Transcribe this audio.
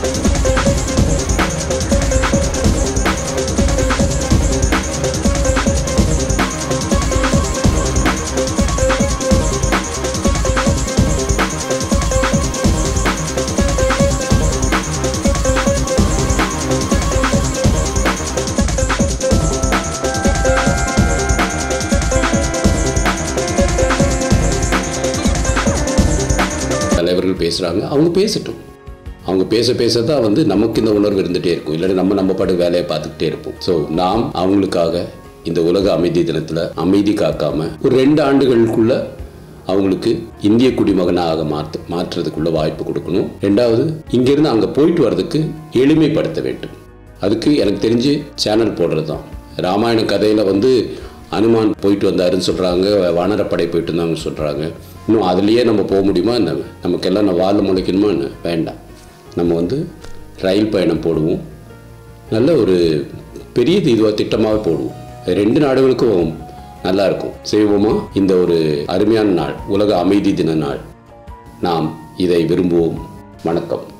தலைவர்கள் பேசுகிறாங்க அவங்க பேசட்டும் அவங்க பேச பேச தான் வந்து நமக்கு இந்த உணர்வு இருந்துகிட்டே இருக்கும் இல்லாட்டி நம்ம நம்ம பாட்டு வேலையை பார்த்துக்கிட்டே இருப்போம் ஸோ நாம் அவங்களுக்காக இந்த உலக அமைதி தினத்தில் அமைதி காக்காம ஒரு ரெண்டு ஆண்டுகளுக்குள்ள அவங்களுக்கு இந்திய குடிமகனாக மாற்ற மாற்றுறதுக்குள்ள வாய்ப்பு கொடுக்கணும் ரெண்டாவது இங்கேருந்து அங்கே போயிட்டு வர்றதுக்கு எளிமைப்படுத்த வேண்டும் அதுக்கு எனக்கு தெரிஞ்சு சேனல் போடுறது தான் ராமாயண கதையில் வந்து அனுமான் போயிட்டு வந்தாருன்னு சொல்கிறாங்க வானரப்படை போயிட்டு இருந்தாங்கன்னு சொல்கிறாங்க இன்னும் அதுலேயே நம்ம போக முடியுமா என்ன நமக்கெல்லாம் நான் வாழ முளைக்கணுமா என்ன வேண்டாம் நம்ம வந்து ரயில் பயணம் போடுவோம் நல்ல ஒரு பெரிய இதுவாக திட்டமாக போடுவோம் ரெண்டு நாடுகளுக்கும் நல்லா இருக்கும் செய்வோமா இந்த ஒரு அருமையான நாள் உலக அமைதி தின நாள் நாம் இதை விரும்புவோம் வணக்கம்